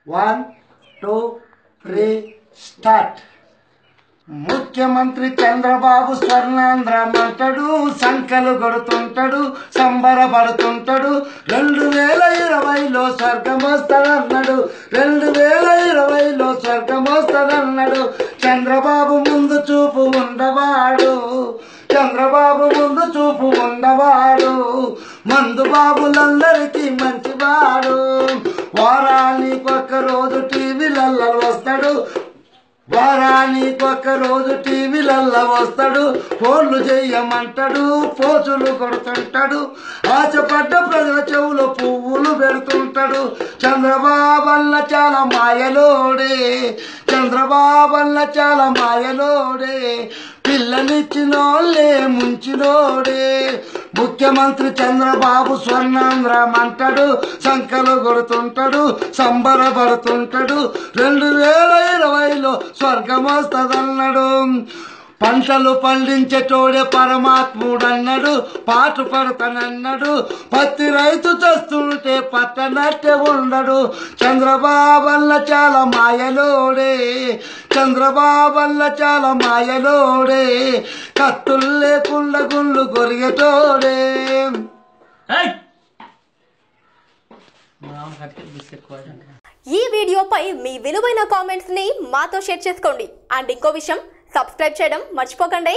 one two three start ముఖ్యమంత్రి చంద్రబాబు స్వర్ణాంధ్రమంటాడు సంకలు కొడుతుంటాడు సంబరపడుతుంటాడు రెండు వేల ఇరవైలో స్వర్గం వస్తాడన్నాడు రెండు వేల ఇరవైలో స్వర్గం వస్తాడన్నాడు చంద్రబాబు ముందు చూపు ఉండవాడు చంద్రబాబు ముందు చూపు ఉండవాడు మందు బాబులందరికీ మంచివాడు వారానికి ఒక్క రోజు టీవీలలో వస్తాడు వారానికి ఒక్క రోజు టీవీలల్లో వస్తాడు ఫోన్లు చెయ్యమంటాడు పోచులు కొడుతుంటాడు ఆశపడ్డ ప్రజల చెవులో పువ్వులు పెడుతుంటాడు చంద్రబాబల్ల చాలా మాయలోడే చంద్రబాబల్ల చాలా మాయలోడే పిల్లనిచ్చినోళ్ళే ముంచినోడే ముఖ్యమంత్రి చంద్రబాబు స్వర్ణాంధ్రం అంటాడు సంకలు కొడుతుంటాడు సంబరపడుతుంటాడు రెండు వేల ఇరవైలో స్వర్గం వస్తుందన్నాడు పంటలు పండించేటోడే పరమాత్ముడు అన్నాడు పాటు పడతానన్నాడు పత్తి రైతు చస్తుంటే పట్టనట్టే ఉండడు చంద్రబాబల్ల చాలా మాయలోడే చంద్రబాబల్ల చాలా మాయలోడే కత్తులు లేకుండా గుళ్ళు కొరిగేటోడే ఈ వీడియోపై మీ విలువైన కామెంట్స్ ని మాతో షేర్ చేసుకోండి అండ్ ఇంకో విషయం సబ్స్క్రైబ్ చేయడం మర్చిపోకండి